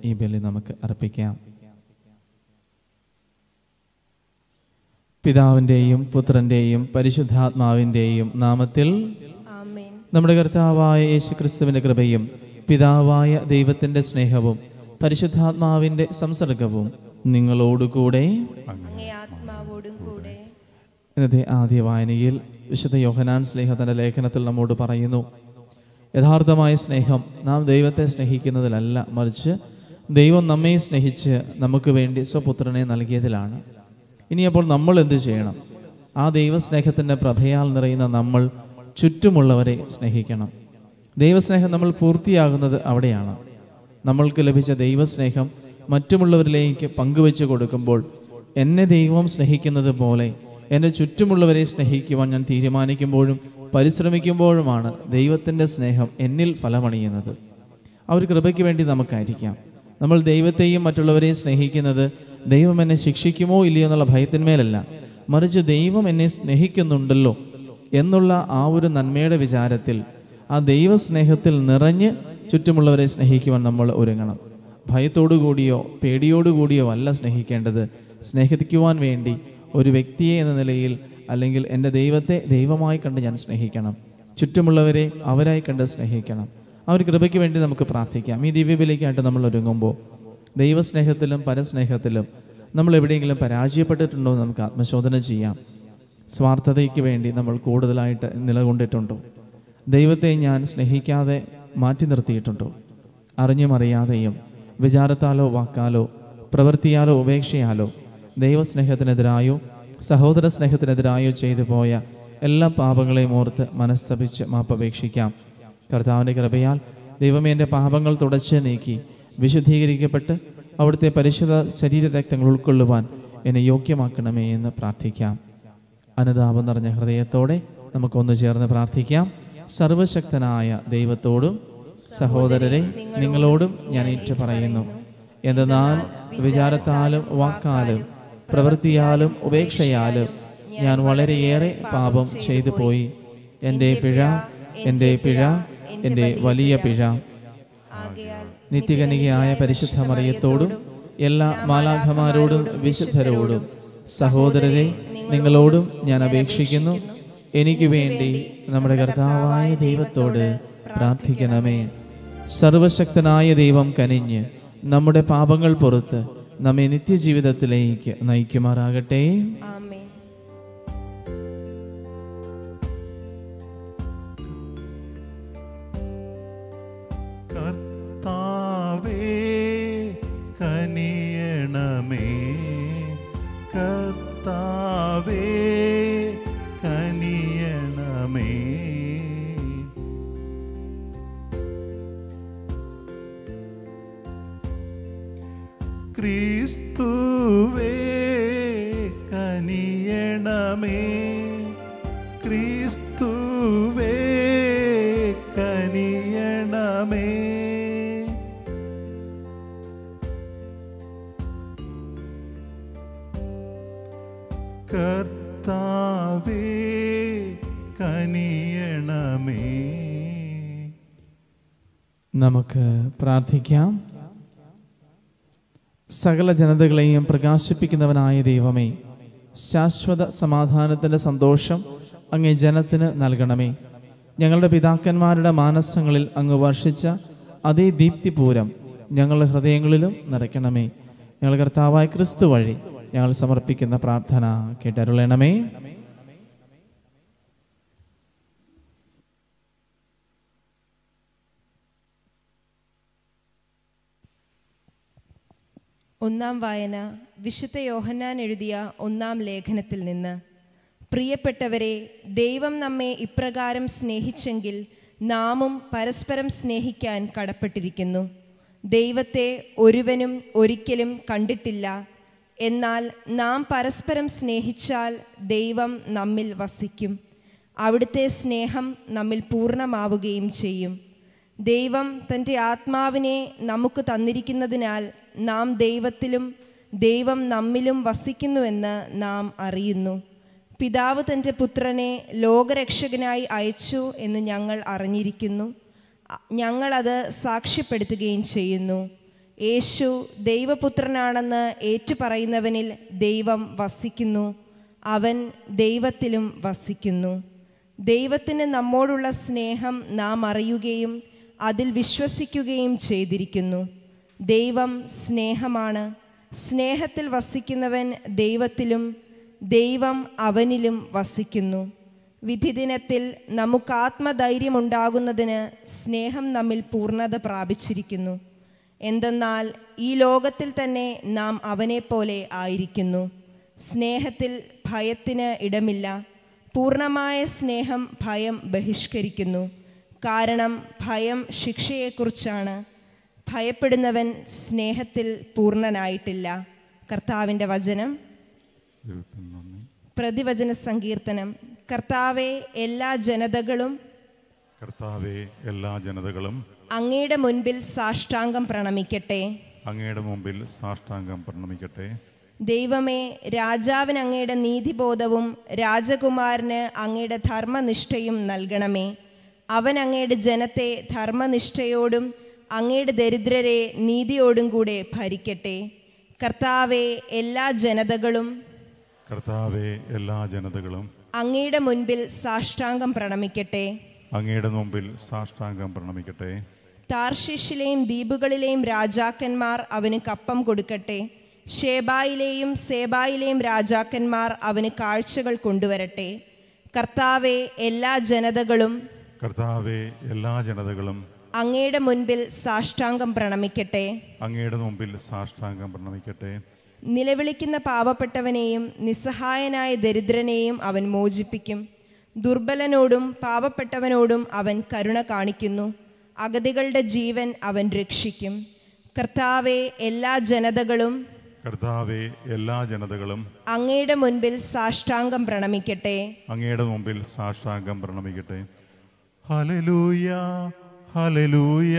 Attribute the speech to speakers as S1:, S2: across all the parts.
S1: ഈ ബലി നമുക്ക് അർപ്പിക്കാം പിതാവിൻ്റെയും പുത്രൻ്റെയും പരിശുദ്ധാത്മാവിൻ്റെയും നാമത്തിൽ
S2: ആമേൻ
S1: നമ്മുടെ കർത്താവായ യേശുക്രിസ്തുവിൻ്റെ കൃപയും പിതാവായ ദൈവത്തിൻ്റെ സ്നേഹവും പരിശുദ്ധാത്മാവിൻ്റെ സംസർഗവും നിങ്ങളോടുകൂടെ
S2: അങ്ങേ ആത്മാവോടും കൂടെ
S1: ഇന്നത്തെ ആദ്യ വായനയിൽ വിശുദ്ധ യോഹനാൻ സ്നേഹ തൻ്റെ ലേഖനത്തിൽ നമ്മോട് പറയുന്നു യഥാർത്ഥമായ സ്നേഹം നാം ദൈവത്തെ സ്നേഹിക്കുന്നതിലല്ല മറിച്ച് ദൈവം നമ്മെ സ്നേഹിച്ച് നമുക്ക് വേണ്ടി സ്വപുത്രനെ നൽകിയതിലാണ് ഇനിയപ്പോൾ നമ്മൾ എന്ത് ചെയ്യണം ആ ദൈവസ്നേഹത്തിൻ്റെ പ്രഭയാൽ നിറയുന്ന നമ്മൾ ചുറ്റുമുള്ളവരെ സ്നേഹിക്കണം ദൈവസ്നേഹം നമ്മൾ പൂർത്തിയാകുന്നത് അവിടെയാണ് നമ്മൾക്ക് ലഭിച്ച ദൈവസ്നേഹം മറ്റുമുള്ളവരിലേക്ക് പങ്കുവെച്ച് കൊടുക്കുമ്പോൾ എന്നെ ദൈവം സ്നേഹിക്കുന്നത് പോലെ എൻ്റെ ചുറ്റുമുള്ളവരെ സ്നേഹിക്കുവാൻ ഞാൻ തീരുമാനിക്കുമ്പോഴും പരിശ്രമിക്കുമ്പോഴുമാണ് ദൈവത്തിൻ്റെ സ്നേഹം എന്നിൽ ഫലമണിയുന്നത് ആ ഒരു കൃപയ്ക്ക് വേണ്ടി നമുക്കായിരിക്കാം നമ്മൾ ദൈവത്തെയും മറ്റുള്ളവരെയും സ്നേഹിക്കുന്നത് ദൈവം എന്നെ ശിക്ഷിക്കുമോ ഇല്ലയോ എന്നുള്ള ഭയത്തിന്മേലല്ല മറിച്ച് ദൈവം എന്നെ സ്നേഹിക്കുന്നുണ്ടല്ലോ എന്നുള്ള ആ ഒരു നന്മയുടെ വിചാരത്തിൽ ആ ദൈവസ്നേഹത്തിൽ നിറഞ്ഞ് ചുറ്റുമുള്ളവരെ സ്നേഹിക്കുവാൻ നമ്മൾ ഒരുങ്ങണം ഭയത്തോടു കൂടിയോ പേടിയോടു കൂടിയോ അല്ല സ്നേഹിക്കേണ്ടത് സ്നേഹിക്കുവാൻ വേണ്ടി ഒരു വ്യക്തിയെ എന്ന നിലയിൽ അല്ലെങ്കിൽ എൻ്റെ ദൈവത്തെ ദൈവമായി കണ്ട് ഞാൻ സ്നേഹിക്കണം ചുറ്റുമുള്ളവരെ അവരായി കണ്ട് സ്നേഹിക്കണം ആ ഒരു കൃപയ്ക്ക് വേണ്ടി നമുക്ക് പ്രാർത്ഥിക്കാം ഈ ദിവ്യബലിക്കായിട്ട് നമ്മൾ ഒരുങ്ങുമ്പോൾ ദൈവസ്നേഹത്തിലും പരസ്നേഹത്തിലും നമ്മൾ എവിടെയെങ്കിലും പരാജയപ്പെട്ടിട്ടുണ്ടോ എന്ന് നമുക്ക് ആത്മശോധന ചെയ്യാം സ്വാർത്ഥതയ്ക്ക് വേണ്ടി നമ്മൾ കൂടുതലായിട്ട് നിലകൊണ്ടിട്ടുണ്ടോ ദൈവത്തെ ഞാൻ സ്നേഹിക്കാതെ മാറ്റി നിർത്തിയിട്ടുണ്ടോ അറിഞ്ഞും അറിയാതെയും വിചാരത്താലോ വാക്കാലോ പ്രവൃത്തിയാലോ ഉപേക്ഷയാലോ ദൈവസ്നേഹത്തിനെതിരായോ സഹോദര സ്നേഹത്തിനെതിരായോ ചെയ്തു പോയ എല്ലാ പാപങ്ങളെയും ഓർത്ത് മനസ്തപിച്ച് മാപ്പപേക്ഷിക്കാം കർത്താവിൻ്റെ കൃപയാൽ ദൈവമേ എൻ്റെ പാപങ്ങൾ തുടച്ച് നീക്കി വിശുദ്ധീകരിക്കപ്പെട്ട് അവിടുത്തെ പരിശുദ്ധ ശരീര രക്തങ്ങൾ ഉൾക്കൊള്ളുവാൻ എന്നെ യോഗ്യമാക്കണമേ എന്ന് പ്രാർത്ഥിക്കാം അനുതാപം നിറഞ്ഞ ഹൃദയത്തോടെ നമുക്കൊന്ന് ചേർന്ന് പ്രാർത്ഥിക്കാം സർവശക്തനായ ദൈവത്തോടും സഹോദരരെ നിങ്ങളോടും ഞാൻ ഏറ്റു പറയുന്നു എന്തെന്നാൽ വിചാരത്താലും വാക്കാലും പ്രവൃത്തിയാലും ഉപേക്ഷയാലും ഞാൻ വളരെയേറെ പാപം ചെയ്തു പോയി എൻ്റെ പിഴ എൻ്റെ പിഴ എൻ്റെ വലിയ പിഴ
S2: ആകയാൽ
S1: നിത്യകനികയായ പരിശുദ്ധ മറിയത്തോടും എല്ലാ മാലാഖമാരോടും വിശുദ്ധരോടും സഹോദരരെ നിങ്ങളോടും ഞാൻ അപേക്ഷിക്കുന്നു എനിക്ക് വേണ്ടി നമ്മുടെ കർത്താവായ ദൈവത്തോട് പ്രാർത്ഥിക്കണമേ സർവശക്തനായ ദൈവം കനിഞ്ഞ് നമ്മുടെ പാപങ്ങൾ പുറത്ത് നമ്മെ നിത്യജീവിതത്തിലേക്ക് നയിക്കുമാറാകട്ടെ
S2: ആമേൻ
S3: കർത്താവേ കനിയണമേ കർത്താവേ കനിയണമേ ക്രിസ്തുവേ കനിയണമേ ക്രിസ്തുവേ കനിയണമേ കർത്താവേ കനിയണമേ
S1: നമുക്ക് പ്രാർത്ഥിക്കാം സകല ജനതകളെയും പ്രകാശിപ്പിക്കുന്നവനായ ദൈവമേ ശാശ്വത സമാധാനത്തിൻ്റെ സന്തോഷം അങ്ങേ ജനത്തിന് നൽകണമേ ഞങ്ങളുടെ പിതാക്കന്മാരുടെ മാനസങ്ങളിൽ അങ്ങ് വർഷിച്ച അതേ ദീപ്തിപൂരം ഞങ്ങളുടെ ഹൃദയങ്ങളിലും നിറയ്ക്കണമേ ഞങ്ങൾ കർത്താവായ ക്രിസ്തു വഴി ഞങ്ങൾ സമർപ്പിക്കുന്ന പ്രാർത്ഥന കേട്ടരുളണമേ
S2: ഒന്നാം വായന വിശുദ്ധ യോഹന്നാൻ എഴുതിയ ഒന്നാം ലേഖനത്തിൽ നിന്ന് പ്രിയപ്പെട്ടവരെ ദൈവം നമ്മെ ഇപ്രകാരം സ്നേഹിച്ചെങ്കിൽ നാമും പരസ്പരം സ്നേഹിക്കാൻ കടപ്പെട്ടിരിക്കുന്നു ദൈവത്തെ ഒരുവനും ഒരിക്കലും കണ്ടിട്ടില്ല എന്നാൽ നാം പരസ്പരം സ്നേഹിച്ചാൽ ദൈവം നമ്മിൽ വസിക്കും അവിടുത്തെ സ്നേഹം നമ്മിൽ പൂർണ്ണമാവുകയും ചെയ്യും ദൈവം തൻ്റെ ആത്മാവിനെ നമുക്ക് തന്നിരിക്കുന്നതിനാൽ നാം ദൈവത്തിലും ദൈവം നമ്മിലും വസിക്കുന്നുവെന്ന് നാം അറിയുന്നു പിതാവ് തൻ്റെ പുത്രനെ ലോകരക്ഷകനായി അയച്ചു എന്ന് ഞങ്ങൾ അറിഞ്ഞിരിക്കുന്നു അ- ഞങ്ങളത് സാക്ഷ്യപ്പെടുത്തുകയും ചെയ്യുന്നു യേശു ദൈവപുത്രനാണെന്ന് ഏറ്റുപറയുന്നവനിൽ ദൈവം വസിക്കുന്നു അവൻ ദൈവത്തിലും വസിക്കുന്നു ദൈവത്തിന് നമ്മോടുള്ള സ്നേഹം നാം അറിയുകയും അതിൽ വിശ്വസിക്കുകയും ചെയ്തിരിക്കുന്നു ദൈവം സ്നേഹമാണ് സ്നേഹത്തിൽ വസിക്കുന്നവൻ ദൈവത്തിലും ദൈവം അവനിലും വസിക്കുന്നു വിധിദിനത്തിൽ നമുക്ക് ആത്മധൈര്യമുണ്ടാകുന്നതിന് സ്നേഹം നമ്മിൽ പൂർണ്ണത പ്രാപിച്ചിരിക്കുന്നു എന്തെന്നാൽ ഈ ലോകത്തിൽ തന്നെ നാം അവനെപ്പോലെ ആയിരിക്കുന്നു സ്നേഹത്തിൽ ഭയത്തിന് ഇടമില്ല പൂർണ്ണമായ സ്നേഹം ഭയം ബഹിഷ്കരിക്കുന്നു കാരണം ഭയം ശിക്ഷയെക്കുറിച്ചാണ് ഭയപ്പെടുന്നവൻ സ്നേഹത്തിൽ പൂർണ്ണനായിട്ടില്ല കർത്താവിൻ്റെ വചനം
S3: ദൈവത്തിന് നന്ദി
S2: പ്രതിവചന സങ്കീർത്തനം കർത്താവെ എല്ലാ ജനതകളും
S3: കർത്താവെ എല്ലാ ജനതകളും
S2: അങ്ങയുടെ മുൻപിൽ സാഷ്ടാംഗം പ്രണമിക്കട്ടെ
S3: അങ്ങയുടെ മുമ്പിൽ സാഷ്ടാംഗം പ്രണമിക്കട്ടെ
S2: ദൈവമേ രാജാവിന് അങ്ങയുടെ നീതിബോധവും രാജകുമാരന് അങ്ങയുടെ ധർമ്മനിഷ്ഠയും നൽകണമേ അവൻ അങ്ങയുടെ ജനത്തെ ധർമ്മനിഷ്ഠയോടും അങ്ങയുടെ ദരിദ്രരെ നീതിയോടും കൂടെ ഭരിക്കട്ടെ കർത്താവെ എല്ലാ ജനതകളും
S3: കർത്താവെ എല്ലാ ജനതകളും
S2: അങ്ങയുടെ മുൻപിൽ സാഷ്ടാംഗം പ്രണമിക്കട്ടെ
S3: അങ്ങയുടെ മുമ്പിൽ സാഷ്ടാംഗം പ്രണമിക്കട്ടെ
S2: താർഷിഷിലെയും ദ്വീപുകളിലെയും രാജാക്കന്മാർ അവന് കപ്പം കൊടുക്കട്ടെ ഷേബായിലെയും സേബായിലെയും രാജാക്കന്മാർ അവന് കാഴ്ചകൾ കൊണ്ടുവരട്ടെ കർത്താവെ എല്ലാ ജനതകളും
S3: കർത്താവെ എല്ലാ ജനതകളും
S2: അങ്ങയുടെ മുൻപിൽ സാഷ്ടാംഗം പ്രണമിക്കട്ടെ
S3: അങ്ങയുടെ മുമ്പിൽ സാഷ്ടാംഗം പ്രണമിക്കട്ടെ
S2: നിലവിളിക്കുന്ന പാവപ്പെട്ടവനെയും നിസ്സഹായനായ ദരിദ്രനെയും അവൻ മോചിപ്പിക്കും ദുർബലനോടും പാവപ്പെട്ടവനോടും അവൻ കരുണ കാണിക്കുന്നു അഗതികളുടെ ജീവൻ അവൻ രക്ഷിക്കും കർത്താവെ എല്ലാ ജനതകളും
S3: കർത്താവെ എല്ലാ ജനതകളും
S2: അങ്ങയുടെ മുൻപിൽ സാഷ്ടാംഗം പ്രണമിക്കട്ടെ
S3: അങ്ങയുടെ മുമ്പിൽ സാഷ്ടാംഗം പ്രണമിക്കട്ടെ ഹലലൂയ ഹലലൂയ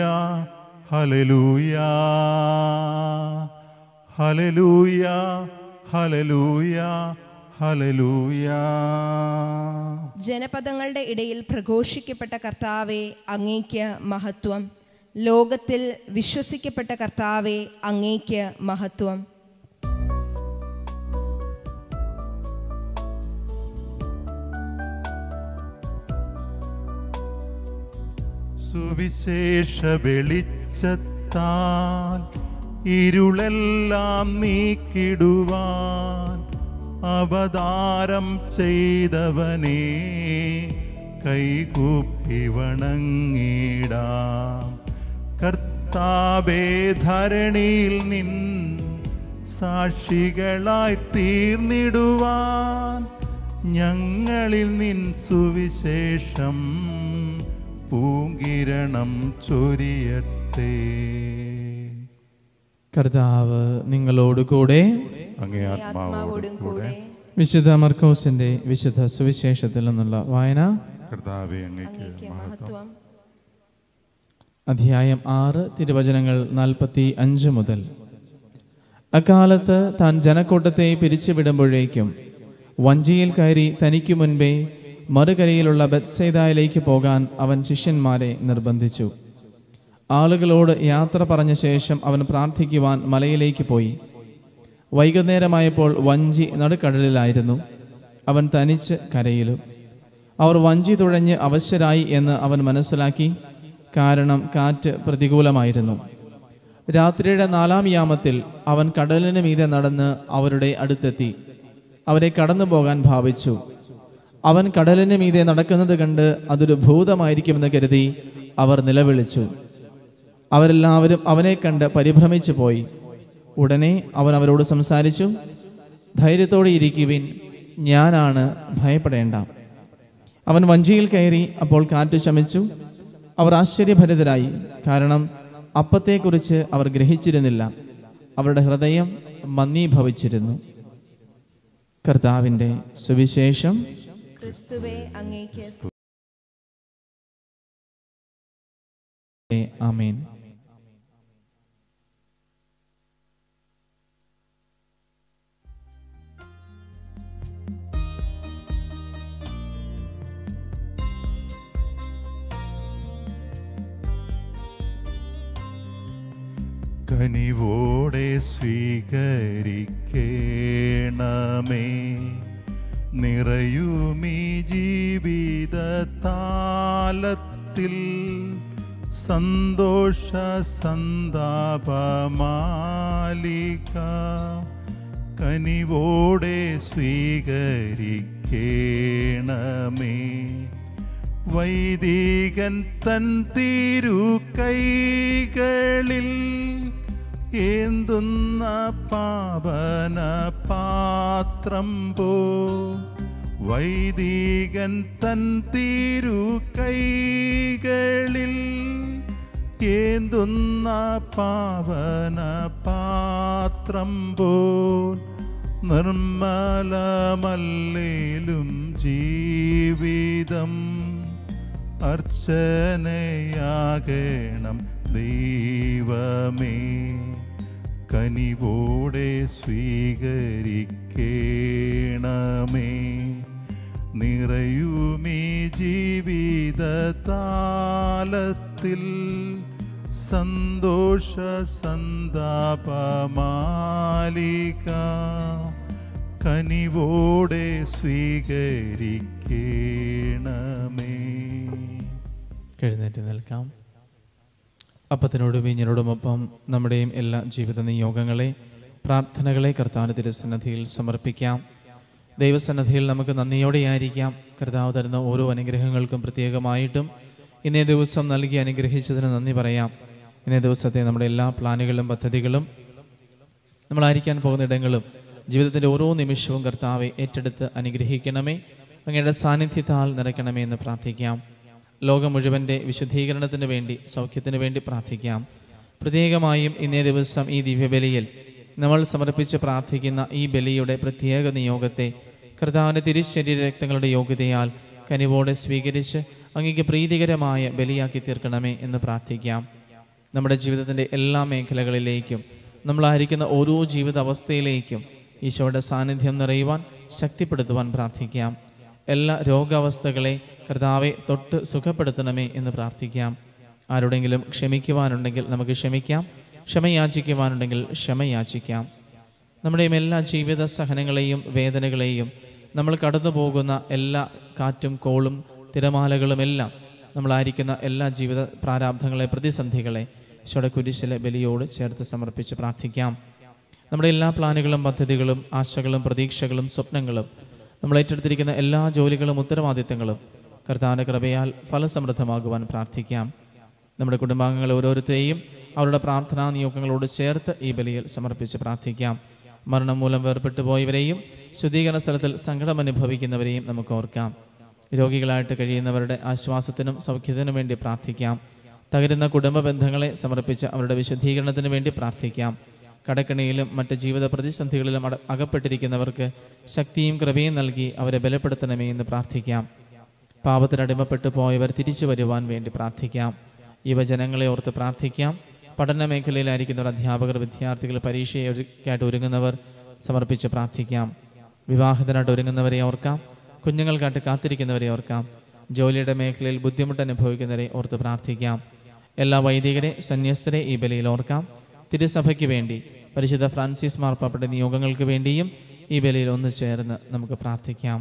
S3: ഹലലൂയ ഹലലൂയ ഹലലൂയ ഹലലൂയ
S2: ജനപദങ്ങളുടെ ഇടയിൽ പ്രഘോഷിക്കപ്പെട്ട കർത്താവെ അങ്ങേക്ക് മഹത്വം ലോകത്തിൽ വിശ്വസിക്കപ്പെട്ട കർത്താവെ അങ്ങേക്ക് മഹത്വം
S3: സുവിശേഷ വെളിച്ചത്താൽ ഇരുളെല്ലാം നീക്കിടുവാൻ അവതാരം ചെയ്തവനെ കൈകൂപ്പി വണങ്ങിടാം കർത്താവേ ധരണിയിൽ നിൻ സാക്ഷികളായി തീർന്നിടുവാൻ ഞങ്ങളിൽ നിൻ സുവിശേഷം പൂങ്കിരണം ചൊരിയട്ടെ
S1: കർത്താവ് നിങ്ങളോട് കൂടെ
S3: അങ്ങേ
S2: ആത്മാവോടും
S3: ആത്മാവോടും
S2: കൂടെ
S3: കൂടെ
S1: വിശുദ്ധ മർക്കോസിന്റെ വിശുദ്ധ സുവിശേഷത്തിൽ നിന്നുള്ള വായന
S3: കർത്താവെ അങ്ങേക്ക്
S2: അങ്ങേക്ക്
S3: മഹത്വം
S2: മഹത്വം
S1: അധ്യായം ആറ് തിരുവചനങ്ങൾ നാൽപ്പത്തി അഞ്ച് മുതൽ അക്കാലത്ത് താൻ ജനക്കൂട്ടത്തെ പിരിച്ചുവിടുമ്പോഴേക്കും വഞ്ചിയിൽ കയറി തനിക്ക് മുൻപേ മറുകരയിലുള്ള ബത്സൈദായിലേക്ക് പോകാൻ അവൻ ശിഷ്യന്മാരെ നിർബന്ധിച്ചു ആളുകളോട് യാത്ര പറഞ്ഞ ശേഷം അവൻ പ്രാർത്ഥിക്കുവാൻ മലയിലേക്ക് പോയി വൈകുന്നേരമായപ്പോൾ വഞ്ചി നടുക്കടലിലായിരുന്നു അവൻ തനിച്ച് കരയിലും അവർ വഞ്ചി തുഴഞ്ഞ് അവശരായി എന്ന് അവൻ മനസ്സിലാക്കി കാരണം കാറ്റ് പ്രതികൂലമായിരുന്നു രാത്രിയുടെ നാലാം യാമത്തിൽ അവൻ കടലിന് മീതെ നടന്ന് അവരുടെ അടുത്തെത്തി അവരെ കടന്നു പോകാൻ ഭാവിച്ചു അവൻ കടലിന് മീതെ നടക്കുന്നത് കണ്ട് അതൊരു ഭൂതമായിരിക്കുമെന്ന് കരുതി അവർ നിലവിളിച്ചു അവരെല്ലാവരും അവനെ കണ്ട് പരിഭ്രമിച്ചു പോയി ഉടനെ അവൻ അവരോട് സംസാരിച്ചു ധൈര്യത്തോടെ ഇരിക്കുവിൻ ഞാനാണ് ഭയപ്പെടേണ്ട അവൻ വഞ്ചിയിൽ കയറി അപ്പോൾ കാറ്റ് ശമിച്ചു അവർ ആശ്ചര്യഭരിതരായി കാരണം അപ്പത്തെക്കുറിച്ച് അവർ ഗ്രഹിച്ചിരുന്നില്ല അവരുടെ ഹൃദയം മന്ദീഭവിച്ചിരുന്നു കർത്താവിൻ്റെ സുവിശേഷം
S2: ക്രിസ്തുവെ അങ്ങേക്ക്
S1: ആമേൻ
S3: കനിവോടെ സ്വീകരിക്കേണമേ നിറയുമീ ജീവിതത്താലത്തിൽ സന്തോഷ സന്താപമാലിക കനിവോടെ സ്വീകരിക്കേണമേ വൈദികൻ തൻ തിരു കൈകളിൽ ഏന്തുന്ന പാവന പാത്രം പോ വൈദികൻ തൻ തിരു കൈകളിൽ ഏന്തുന്ന പാവന പാത്രം പോൽ നിർമ്മലമല്ലേലും ജീവിതം അർച്ചനയാകണം ദൈവമേ കനിവോടെ സ്വീകരിക്കേണമേ നിറയുമീ ജീവിതതാലത്തിൽ സന്തോഷ സന്താപമാലിക കനിവോടെ സ്വീകരിക്കേണമേ
S1: എഴുന്നേറ്റ് നിൽക്കാം അപ്പത്തിനോടും വീഞ്ഞിനോടുമൊപ്പം നമ്മുടെയും എല്ലാ ജീവിത നിയോഗങ്ങളെ പ്രാർത്ഥനകളെ കർത്താവിന് തിരുസന്നധിയിൽ സമർപ്പിക്കാം ദൈവസന്നദ്ധിയിൽ നമുക്ക് നന്ദിയോടെയായിരിക്കാം കർത്താവ് തരുന്ന ഓരോ അനുഗ്രഹങ്ങൾക്കും പ്രത്യേകമായിട്ടും ഇന്നേ ദിവസം നൽകി അനുഗ്രഹിച്ചതിന് നന്ദി പറയാം ഇന്നേ ദിവസത്തെ നമ്മുടെ എല്ലാ പ്ലാനുകളും പദ്ധതികളും നമ്മളായിരിക്കാൻ പോകുന്ന ഇടങ്ങളും ജീവിതത്തിൻ്റെ ഓരോ നിമിഷവും കർത്താവെ ഏറ്റെടുത്ത് അനുഗ്രഹിക്കണമേ അങ്ങയുടെ സാന്നിധ്യത്താൽ നിറയ്ക്കണമേ എന്ന് പ്രാർത്ഥിക്കാം ലോകം മുഴുവൻ്റെ വിശുദ്ധീകരണത്തിന് വേണ്ടി സൗഖ്യത്തിന് വേണ്ടി പ്രാർത്ഥിക്കാം പ്രത്യേകമായും ഇന്നേ ദിവസം ഈ ദിവ്യബലിയിൽ നമ്മൾ സമർപ്പിച്ച് പ്രാർത്ഥിക്കുന്ന ഈ ബലിയുടെ പ്രത്യേക നിയോഗത്തെ കർത്താവിൻ്റെ തിരുശരീര രക്തങ്ങളുടെ യോഗ്യതയാൽ കനിവോടെ സ്വീകരിച്ച് അങ്ങേക്ക് പ്രീതികരമായ ബലിയാക്കി തീർക്കണമേ എന്ന് പ്രാർത്ഥിക്കാം നമ്മുടെ ജീവിതത്തിൻ്റെ എല്ലാ മേഖലകളിലേക്കും നമ്മളായിരിക്കുന്ന ഓരോ ജീവിത അവസ്ഥയിലേക്കും ഈശോയുടെ സാന്നിധ്യം നിറയുവാൻ ശക്തിപ്പെടുത്തുവാൻ പ്രാർത്ഥിക്കാം എല്ലാ രോഗാവസ്ഥകളെ കർത്താവെ തൊട്ട് സുഖപ്പെടുത്തണമേ എന്ന് പ്രാർത്ഥിക്കാം ആരോടെങ്കിലും ക്ഷമിക്കുവാനുണ്ടെങ്കിൽ നമുക്ക് ക്ഷമിക്കാം ക്ഷമയാചിക്കുവാനുണ്ടെങ്കിൽ ക്ഷമയാചിക്കാം നമ്മുടെയും എല്ലാ ജീവിത സഹനങ്ങളെയും വേദനകളെയും നമ്മൾ കടന്നു പോകുന്ന എല്ലാ കാറ്റും കോളും തിരമാലകളും എല്ലാം നമ്മളായിരിക്കുന്ന എല്ലാ ജീവിത പ്രാരാബ്ധങ്ങളെ പ്രതിസന്ധികളെ ഈശോയുടെ കുരിശിലെ ബലിയോട് ചേർത്ത് സമർപ്പിച്ച് പ്രാർത്ഥിക്കാം നമ്മുടെ എല്ലാ പ്ലാനുകളും പദ്ധതികളും ആശകളും പ്രതീക്ഷകളും സ്വപ്നങ്ങളും നമ്മൾ ഏറ്റെടുത്തിരിക്കുന്ന എല്ലാ ജോലികളും ഉത്തരവാദിത്തങ്ങളും കർത്താവിൻ്റെ കൃപയാൽ ഫലസമൃദ്ധമാകുവാൻ പ്രാർത്ഥിക്കാം നമ്മുടെ കുടുംബാംഗങ്ങൾ ഓരോരുത്തരെയും അവരുടെ പ്രാർത്ഥനാ നിയോഗങ്ങളോട് ചേർത്ത് ഈ ബലിയിൽ സമർപ്പിച്ച് പ്രാർത്ഥിക്കാം മരണം മൂലം വേർപെട്ടു പോയവരെയും ശുദ്ധീകരണ സ്ഥലത്തിൽ സങ്കടം അനുഭവിക്കുന്നവരെയും നമുക്ക് ഓർക്കാം രോഗികളായിട്ട് കഴിയുന്നവരുടെ ആശ്വാസത്തിനും സൗഖ്യത്തിനും വേണ്ടി പ്രാർത്ഥിക്കാം തകരുന്ന കുടുംബ ബന്ധങ്ങളെ സമർപ്പിച്ച് അവരുടെ വിശുദ്ധീകരണത്തിന് വേണ്ടി പ്രാർത്ഥിക്കാം കടക്കണിയിലും മറ്റ് ജീവിത പ്രതിസന്ധികളിലും അട അകപ്പെട്ടിരിക്കുന്നവർക്ക് ശക്തിയും കൃപയും നൽകി അവരെ ബലപ്പെടുത്തണമേ എന്ന് പ്രാർത്ഥിക്കാം പാപത്തിന് അടിമപ്പെട്ടു പോയവർ തിരിച്ചു വരുവാൻ വേണ്ടി പ്രാർത്ഥിക്കാം യുവജനങ്ങളെ ഓർത്ത് പ്രാർത്ഥിക്കാം പഠന മേഖലയിലായിരിക്കുന്നവർ അധ്യാപകർ വിദ്യാർത്ഥികൾ പരീക്ഷയായിട്ട് ഒരുങ്ങുന്നവർ സമർപ്പിച്ച് പ്രാർത്ഥിക്കാം വിവാഹിതനായിട്ട് ഒരുങ്ങുന്നവരെ ഓർക്കാം കുഞ്ഞുങ്ങൾക്കായിട്ട് കാത്തിരിക്കുന്നവരെ ഓർക്കാം ജോലിയുടെ മേഖലയിൽ ബുദ്ധിമുട്ട് അനുഭവിക്കുന്നവരെ ഓർത്ത് പ്രാർത്ഥിക്കാം എല്ലാ വൈദികരെ സന്യസ്തരെ ഈ ബലിയിൽ ഓർക്കാം തിരുസഭയ്ക്ക് വേണ്ടി പരിശുദ്ധ ഫ്രാൻസിസ് മാർപ്പാപ്പയുടെ നിയോഗങ്ങൾക്ക് വേണ്ടിയും ഈ ബലിയിൽ ഒന്ന് ചേർന്ന് നമുക്ക് പ്രാർത്ഥിക്കാം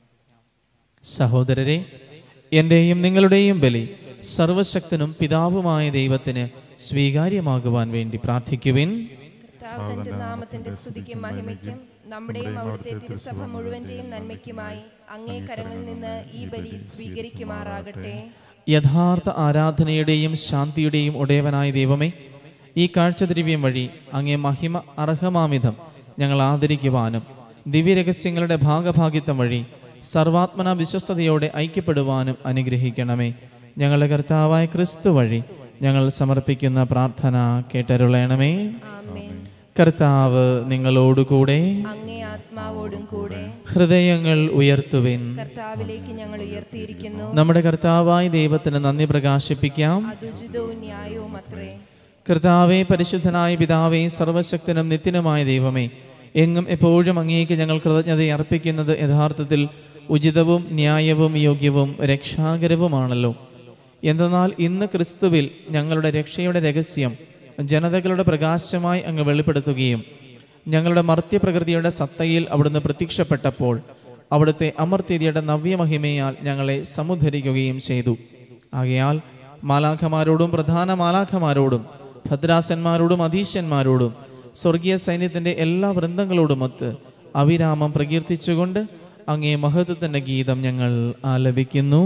S1: സഹോദരരെ എൻ്റെയും നിങ്ങളുടെയും ബലി സർവശക്തനും പിതാവുമായ ദൈവത്തിന് സ്വീകാര്യമാകുവാൻ വേണ്ടി പ്രാർത്ഥിക്കുവിൻ
S2: കർത്താവ് തന്റെ നാമത്തിന്റെ സ്തുതിക്കും മഹിമയ്ക്കും നമ്മുടെയും അവിടുത്തെ തിരുസഭ മുഴുവന്റെയും നന്മയ്ക്കുമായി അങ്ങേ കരങ്ങളിൽ നിന്ന് ഈ ബലി സ്വീകരിക്കുമാറാകട്ടെ
S1: യഥാർത്ഥ ആരാധനയുടെയും ശാന്തിയുടെയും ഉടയവനായ ദൈവമേ ഈ കാഴ്ചദ്രവ്യം വഴി അങ്ങേ മഹിമ അർഹമാമിധം ഞങ്ങൾ ആദരിക്കുവാനും ദിവ്യരഹസ്യങ്ങളുടെ ഭാഗഭാഗിത്വം വഴി സർവാത്മന വിശ്വസ്തയോടെ ഐക്യപ്പെടുവാനും അനുഗ്രഹിക്കണമേ ഞങ്ങളുടെ കർത്താവായ ക്രിസ്തു വഴി ഞങ്ങൾ സമർപ്പിക്കുന്ന പ്രാർത്ഥന കേട്ടരുളയണമേ
S2: ആമേൻ
S1: കർത്താവ് നിങ്ങളോടുകൂടെ
S2: അങ്ങേ ആത്മാവോടും കൂടെ
S1: ഹൃദയങ്ങൾ ഉയർത്തുവിൻ
S2: കർത്താവിലേക്ക് ഞങ്ങൾ ഉയർത്തിയിരിക്കുന്നു
S1: നമ്മുടെ കർത്താവായ ദൈവത്തിന് നന്ദി പ്രകാശിപ്പിക്കാം
S2: അതുചിതവും ന്യായവും അത്രേ
S1: കർത്താവെ പരിശുദ്ധനായ പിതാവേ സർവശക്തനും നിത്യനുമായ ദൈവമേ എങ്ങും എപ്പോഴും അങ്ങേക്ക് ഞങ്ങൾ കൃതജ്ഞത അർപ്പിക്കുന്നത് യഥാർത്ഥത്തിൽ ഉചിതവും ന്യായവും യോഗ്യവും രക്ഷാകരവുമാണല്ലോ എന്തെന്നാൽ ഇന്ന് ക്രിസ്തുവിൽ ഞങ്ങളുടെ രക്ഷയുടെ രഹസ്യം ജനതകളുടെ പ്രകാശമായി അങ്ങ് വെളിപ്പെടുത്തുകയും ഞങ്ങളുടെ മർത്യപ്രകൃതിയുടെ സത്തയിൽ അവിടുന്ന് പ്രത്യക്ഷപ്പെട്ടപ്പോൾ അവിടുത്തെ അമർത്യതയുടെ നവ്യമഹിമയാൽ ഞങ്ങളെ സമുദ്ധരിക്കുകയും ചെയ്തു ആകയാൽ മാലാഖമാരോടും പ്രധാന മാലാഖമാരോടും ഭദ്രാസന്മാരോടും അധീശന്മാരോടും സ്വർഗീയ സൈന്യത്തിന്റെ എല്ലാ വൃന്ദങ്ങളോടുമൊത്ത് അവിരാമം പ്രകീർത്തിച്ചുകൊണ്ട് അങ്ങേ മഹത്വത്തിന്റെ ഗീതം ഞങ്ങൾ ആലപിക്കുന്നു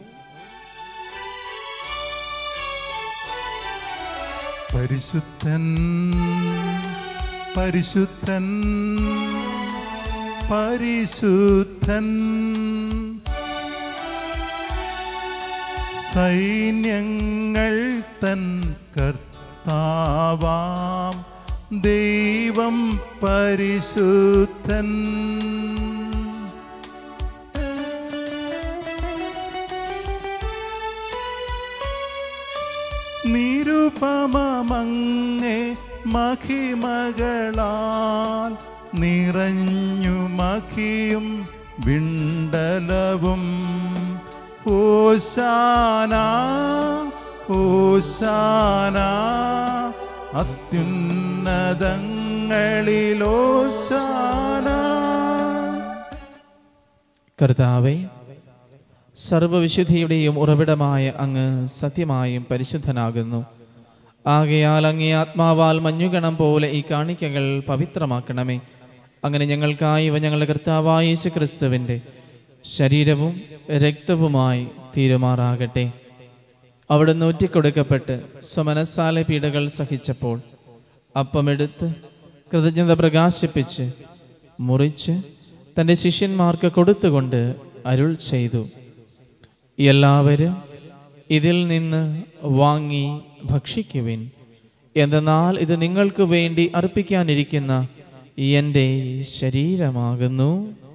S3: പരിശുദ്ധൻ പരിശുദ്ധൻ പരിശുദ്ധൻ സൈന്യങ്ങൾ തൻ കർത്താവാം ദൈവം പരിശുദ്ധൻ നിരുപമങ്ങേ മഹിമകളാൽ നിറഞ്ഞു മഹിയും വിണ്ടലവും ഓശാന ഓശാന അത്യുന്നതങ്ങളിലോശാന
S1: കർത്താവെ സർവവിശുദ്ധിയുടെയും ഉറവിടമായ അങ്ങ് സത്യമായും പരിശുദ്ധനാകുന്നു ആകയാൽ അങ്ങേ ആത്മാവാൽ മഞ്ഞുകണം പോലെ ഈ കാണിക്കകൾ പവിത്രമാക്കണമേ അങ്ങനെ ഞങ്ങൾക്കായി ഇവ ഞങ്ങളുടെ കർത്താവായ യേശു ക്രിസ്തുവിൻ്റെ ശരീരവും രക്തവുമായി തീരുമാറാകട്ടെ അവിടുന്ന് ഒറ്റിക്കൊടുക്കപ്പെട്ട് സ്വമനസാല പീഡകൾ സഹിച്ചപ്പോൾ അപ്പമെടുത്ത് കൃതജ്ഞത പ്രകാശിപ്പിച്ച് മുറിച്ച് തൻ്റെ ശിഷ്യന്മാർക്ക് കൊടുത്തുകൊണ്ട് അരുൾ ചെയ്തു എല്ലാവരും ഇതിൽ നിന്ന് വാങ്ങി ഭക്ഷിക്കുവിൻ എന്തെന്നാൽ ഇത് നിങ്ങൾക്ക് വേണ്ടി അർപ്പിക്കാനിരിക്കുന്ന എൻ്റെ ശരീരമാകുന്നു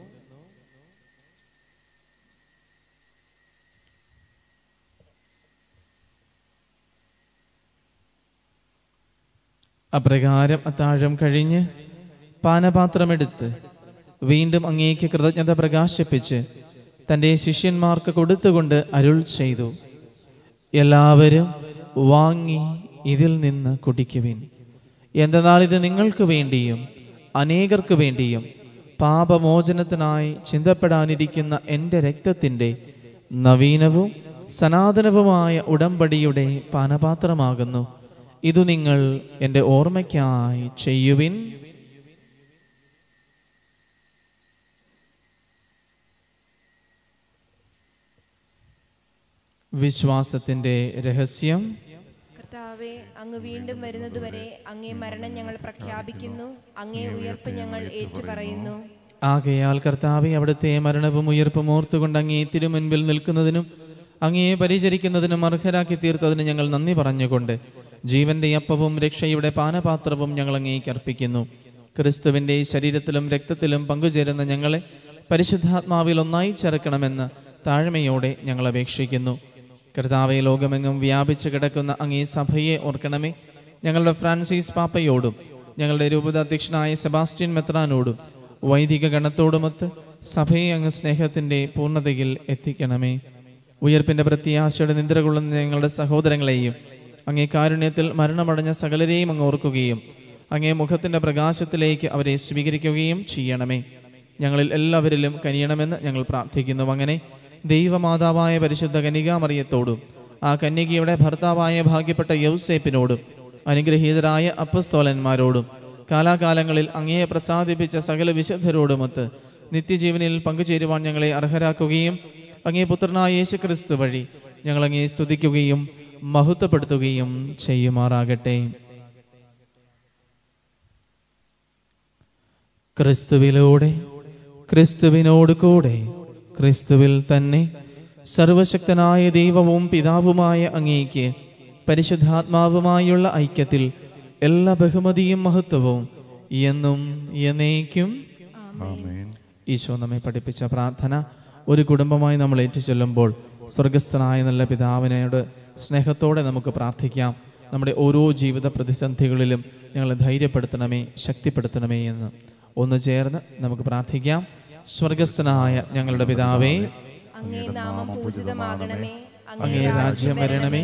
S1: അപ്രകാരം അത്താഴം കഴിഞ്ഞ് പാനപാത്രമെടുത്ത് വീണ്ടും അങ്ങേക്ക് കൃതജ്ഞത പ്രകാശിപ്പിച്ച് തൻ്റെ ശിഷ്യന്മാർക്ക് കൊടുത്തുകൊണ്ട് അരുൾ ചെയ്തു എല്ലാവരും വാങ്ങി ഇതിൽ നിന്ന് കുടിക്കുവിൻ എന്തെന്നാൽ ഇത് നിങ്ങൾക്ക് വേണ്ടിയും അനേകർക്ക് വേണ്ടിയും പാപമോചനത്തിനായി ചിന്തപ്പെടാനിരിക്കുന്ന എൻ്റെ രക്തത്തിൻ്റെ നവീനവും സനാതനവുമായ ഉടമ്പടിയുടെ പാനപാത്രമാകുന്നു ഇതു നിങ്ങൾ എൻ്റെ ഓർമ്മയ്ക്കായി ചെയ്യുവിൻ വിശ്വാസത്തിന്റെ രഹസ്യം
S2: കർത്താവെ അങ്ങ് വീണ്ടും വരുന്നതുവരെ അങ്ങേ മരണം ഞങ്ങൾ പ്രഖ്യാപിക്കുന്നു അങ്ങേ ഉയർപ്പ് ഞങ്ങൾ ഏറ്റുപറയുന്നു
S1: ആകയാൽ കർത്താവെ അവിടുത്തെ മരണവും ഉയർപ്പും ഓർത്തുകൊണ്ട് അങ്ങേ തിരുമുൻപിൽ നിൽക്കുന്നതിനും അങ്ങയെ പരിചരിക്കുന്നതിനും അർഹരാക്കി തീർത്തതിന് ഞങ്ങൾ നന്ദി പറഞ്ഞുകൊണ്ട് ജീവന്റെ അപ്പവും രക്ഷയുടെ പാനപാത്രവും ഞങ്ങൾ അങ്ങേക്ക് അർപ്പിക്കുന്നു ക്രിസ്തുവിന്റെ ശരീരത്തിലും രക്തത്തിലും പങ്കുചേരുന്ന ഞങ്ങളെ പരിശുദ്ധാത്മാവിൽ ഒന്നായി ചേർക്കണമെന്ന് താഴ്മയോടെ ഞങ്ങൾ അപേക്ഷിക്കുന്നു കർത്താവെ ലോകമെങ്ങും വ്യാപിച്ചു കിടക്കുന്ന അങ്ങേ സഭയെ ഓർക്കണമേ ഞങ്ങളുടെ ഫ്രാൻസിസ് പാപ്പയോടും ഞങ്ങളുടെ രൂപത അധ്യക്ഷനായ സെബാസ്റ്റ്യൻ മെത്രാനോടും വൈദിക ഗണത്തോടുമൊത്ത് സഭയെ അങ്ങ് സ്നേഹത്തിന്റെ പൂർണ്ണതയിൽ എത്തിക്കണമേ ഉയർപ്പിന്റെ പ്രത്യാശയുടെ നിദ്ര കൊള്ളുന്ന ഞങ്ങളുടെ സഹോദരങ്ങളെയും അങ്ങേ കാരുണ്യത്തിൽ മരണമടഞ്ഞ സകലരെയും അങ്ങ് ഓർക്കുകയും അങ്ങേ മുഖത്തിന്റെ പ്രകാശത്തിലേക്ക് അവരെ സ്വീകരിക്കുകയും ചെയ്യണമേ ഞങ്ങളിൽ എല്ലാവരിലും കനിയണമെന്ന് ഞങ്ങൾ പ്രാർത്ഥിക്കുന്നു അങ്ങനെ ദൈവമാതാവായ പരിശുദ്ധ കനികാമറിയത്തോടും ആ കന്യകയുടെ ഭർത്താവായ ഭാഗ്യപ്പെട്ട യൗസേപ്പിനോടും അനുഗ്രഹീതരായ അപ്പസ്തോലന്മാരോടും കാലാകാലങ്ങളിൽ അങ്ങയെ പ്രസാദിപ്പിച്ച സകല വിശുദ്ധരോടുമൊത്ത് നിത്യജീവനിൽ പങ്കുചേരുവാൻ ഞങ്ങളെ അർഹരാക്കുകയും അങ്ങേ പുത്രനായ യേശു ക്രിസ്തു വഴി ഞങ്ങൾ അങ്ങേ സ്തുതിക്കുകയും മഹത്വപ്പെടുത്തുകയും ചെയ്യുമാറാകട്ടെ ക്രിസ്തുവിലൂടെ ക്രിസ്തുവിനോട് കൂടെ ക്രിസ്തുവിൽ തന്നെ സർവശക്തനായ ദൈവവും പിതാവുമായ അങ്ങേക്ക് പരിശുദ്ധാത്മാവുമായുള്ള ഐക്യത്തിൽ എല്ലാ ബഹുമതിയും മഹത്വവും എന്നും എന്നേക്കും
S3: ആമേൻ
S1: ഈശോ നമ്മെ പഠിപ്പിച്ച പ്രാർത്ഥന ഒരു കുടുംബമായി നമ്മൾ ഏറ്റുചൊല്ലുമ്പോൾ സ്വർഗസ്ഥനായ നല്ല പിതാവിനോട് സ്നേഹത്തോടെ നമുക്ക് പ്രാർത്ഥിക്കാം നമ്മുടെ ഓരോ ജീവിത പ്രതിസന്ധികളിലും ഞങ്ങളെ ധൈര്യപ്പെടുത്തണമേ ശക്തിപ്പെടുത്തണമേ എന്ന് ഒന്ന് ചേർന്ന് നമുക്ക് പ്രാർത്ഥിക്കാം സ്വർഗസ്ഥനായ ഞങ്ങളുടെ പിതാവേ
S2: അങ്ങേ നാമം പൂജിതമാകണമേ
S1: അങ്ങേ രാജ്യം വരണമേ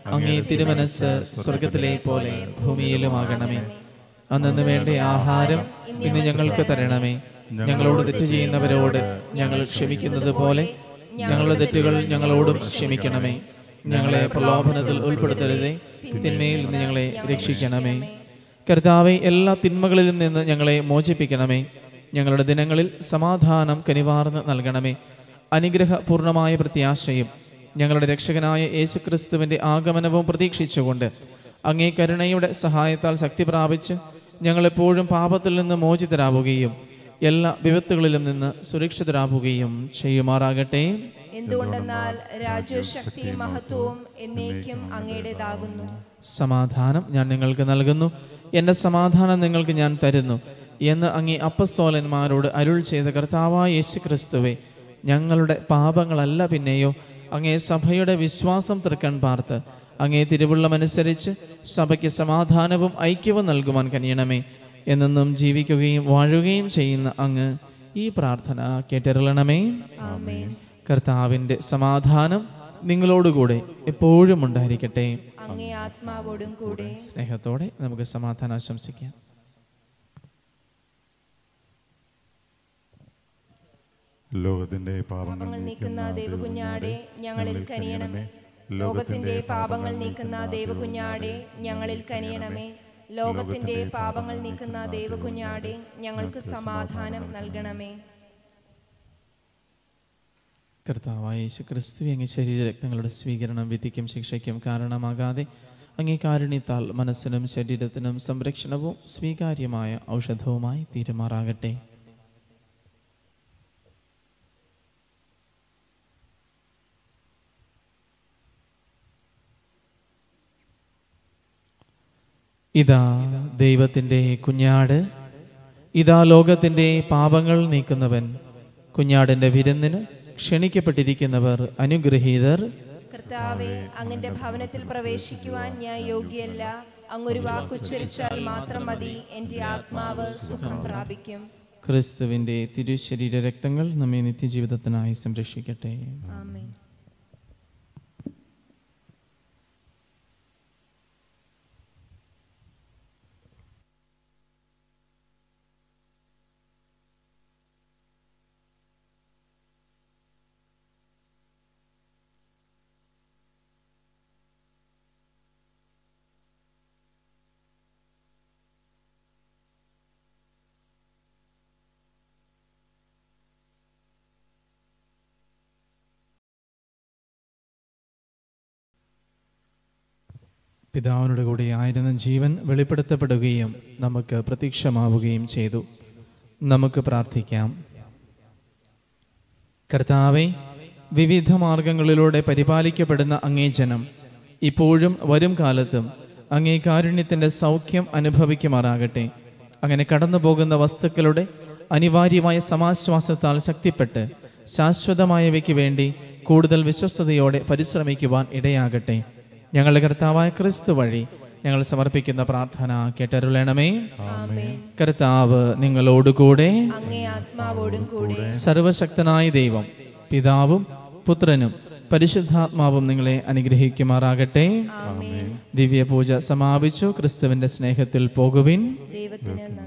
S1: അങ്ങേ തിരുമനസ് സ്വർഗത്തിലെ പോലെ ഭൂമിയിലുമാകണമേ അന്നു വേണ്ട ആഹാരം ഇന്ന് ഞങ്ങൾക്ക് തരണമേ ഞങ്ങളോട് തെറ്റ് ചെയ്യുന്നവരോട് ഞങ്ങൾ ക്ഷമിക്കുന്നത് പോലെ ഞങ്ങളുടെ തെറ്റുകൾ ഞങ്ങളോടും ക്ഷമിക്കണമേ ഞങ്ങളെ പ്രലോഭനത്തിൽ ഉൾപ്പെടുത്തരുതേ തിന്മയിൽ നിന്ന് ഞങ്ങളെ രക്ഷിക്കണമേ കർത്താവെ എല്ലാ തിന്മകളിലും നിന്ന് ഞങ്ങളെ മോചിപ്പിക്കണമേ ഞങ്ങളുടെ ദിനങ്ങളിൽ സമാധാനം കനിവാർന്ന് നൽകണമേ അനുഗ്രഹപൂർണമായ പ്രത്യാശയും ഞങ്ങളുടെ രക്ഷകനായ യേശുക്രിസ്തുവിന്റെ ആഗമനവും പ്രതീക്ഷിച്ചുകൊണ്ട് അങ്ങേ കരുണയുടെ സഹായത്താൽ ശക്തി പ്രാപിച്ച് ഞങ്ങളെപ്പോഴും പാപത്തിൽ നിന്ന് മോചിതരാവുകയും എല്ലാ വിപത്തുകളിലും നിന്ന് സുരക്ഷിതരാവുകയും ചെയ്യുമാറാകട്ടെ
S2: എന്തുകൊണ്ടെന്നാൽ രാജ്യവും ശക്തിയും മഹത്വവും എന്നേക്കും അങ്ങയുടേതാകുന്നു
S1: സമാധാനം ഞാൻ നിങ്ങൾക്ക് നൽകുന്നു എൻ്റെ സമാധാനം നിങ്ങൾക്ക് ഞാൻ തരുന്നു എന്ന് അങ്ങേ അപ്പസ്തോലന്മാരോട് അരുൾ ചെയ്ത കർത്താവായ യേശു ക്രിസ്തുവെ ഞങ്ങളുടെ പാപങ്ങളല്ല പിന്നെയോ അങ്ങേ സഭയുടെ വിശ്വാസം തൃക്കൺ പാർത്ത് അങ്ങേ തിരുവുള്ളമനുസരിച്ച് സഭയ്ക്ക് സമാധാനവും ഐക്യവും നൽകുവാൻ കനിയണമേ എന്നെന്നും ജീവിക്കുകയും വാഴുകയും ചെയ്യുന്ന അങ്ങ് ഈ പ്രാർത്ഥന കേട്ടരുളണമേ
S2: ആമേൻ
S1: കർത്താവിൻ്റെ സമാധാനം നിങ്ങളോടുകൂടെ എപ്പോഴും ഉണ്ടായിരിക്കട്ടെ
S2: അങ്ങേ ആത്മാവോടും കൂടെ
S1: സ്നേഹത്തോടെ നമുക്ക് സമാധാനം ആശംസിക്കാം
S3: ലോകത്തിന്റെ പാപങ്ങൾ
S2: പാപങ്ങൾ നീക്കുന്ന ദൈവകുഞ്ഞാടെ ഞങ്ങളിൽ കനിയണമേ ലോകത്തിന്റെ പാപങ്ങൾ നീക്കുന്ന ദൈവകുഞ്ഞാടെ ഞങ്ങളിൽ കനിയണമേ ലോകത്തിന്റെ പാപങ്ങൾ നീക്കുന്ന ദൈവകുഞ്ഞാടെ ഞങ്ങൾക്ക് സമാധാനം നൽകണമേ
S1: കർത്താവായ യേശു ക്രിസ്തു അങ്ങേ ശരീരരക്തങ്ങളുടെ സ്വീകരണം വിധിക്കും ശിക്ഷയ്ക്കും കാരണമാകാതെ അങ്ങേ കാരുണ്യത്താൽ മനസ്സിനും ശരീരത്തിനും സംരക്ഷണവും സ്വീകാര്യമായ ഔഷധവുമായി തീരുമാറാകട്ടെ ഇതാ ദൈവത്തിൻ്റെ കുഞ്ഞാട് ഇതാ ലോകത്തിൻ്റെ പാപങ്ങൾ നീക്കുന്നവൻ കുഞ്ഞാടിൻ്റെ വിരുന്നിന് ക്ഷണിക്കപ്പെട്ടിരിക്കുന്നവർ അനുഗ്രഹീതർ
S2: കർത്താവെ അങ്ങന്റെ ഭവനത്തിൽ പ്രവേശിക്കുവാൻ ഞാൻ യോഗ്യല്ല അങ്ങൊരു വാക്കുച്ചരിച്ചാൽ മാത്രം മതി എന്റെ ആത്മാവ് സുഖം പ്രാപിക്കും
S1: ക്രിസ്തുവിൻ്റെ തിരുശരീര രക്തങ്ങൾ നമ്മെ നിത്യജീവിതത്തിനായി സംരക്ഷിക്കട്ടെ
S2: ആമേൻ
S1: പിതാവിനോട് കൂടി ആയിരുന്ന ജീവൻ വെളിപ്പെടുത്തപ്പെടുകയും നമുക്ക് പ്രത്യക്ഷമാവുകയും ചെയ്തു നമുക്ക് പ്രാർത്ഥിക്കാം കർത്താവെ വിവിധ മാർഗങ്ങളിലൂടെ പരിപാലിക്കപ്പെടുന്ന അങ്ങേ ജനം ഇപ്പോഴും വരും കാലത്തും അങ്ങേ കാരുണ്യത്തിൻ്റെ സൗഖ്യം അനുഭവിക്കുമാറാകട്ടെ അങ്ങനെ കടന്നു പോകുന്ന വസ്തുക്കളുടെ അനിവാര്യമായ സമാശ്വാസത്താൽ ശക്തിപ്പെട്ട് ശാശ്വതമായവയ്ക്ക് വേണ്ടി കൂടുതൽ വിശ്വസ്തയോടെ പരിശ്രമിക്കുവാൻ ഇടയാകട്ടെ ഞങ്ങളുടെ കർത്താവായ ക്രിസ്തു വഴി ഞങ്ങൾ സമർപ്പിക്കുന്ന പ്രാർത്ഥന കേട്ടരുളണമേ
S2: ആമേൻ
S1: കർത്താവ് നിങ്ങളോടുകൂടെ
S2: അങ്ങേ ആത്മാവോടും കൂടെ
S1: സർവശക്തനായ ദൈവം പിതാവും പുത്രനും പരിശുദ്ധാത്മാവും നിങ്ങളെ അനുഗ്രഹിക്കുമാറാകട്ടെ
S2: ആമേൻ
S1: ദിവ്യപൂജ സമാപിച്ചു ക്രിസ്തുവിന്റെ സ്നേഹത്തിൽ പോകുവിൻ
S2: ദൈവത്തിന് നന്ദി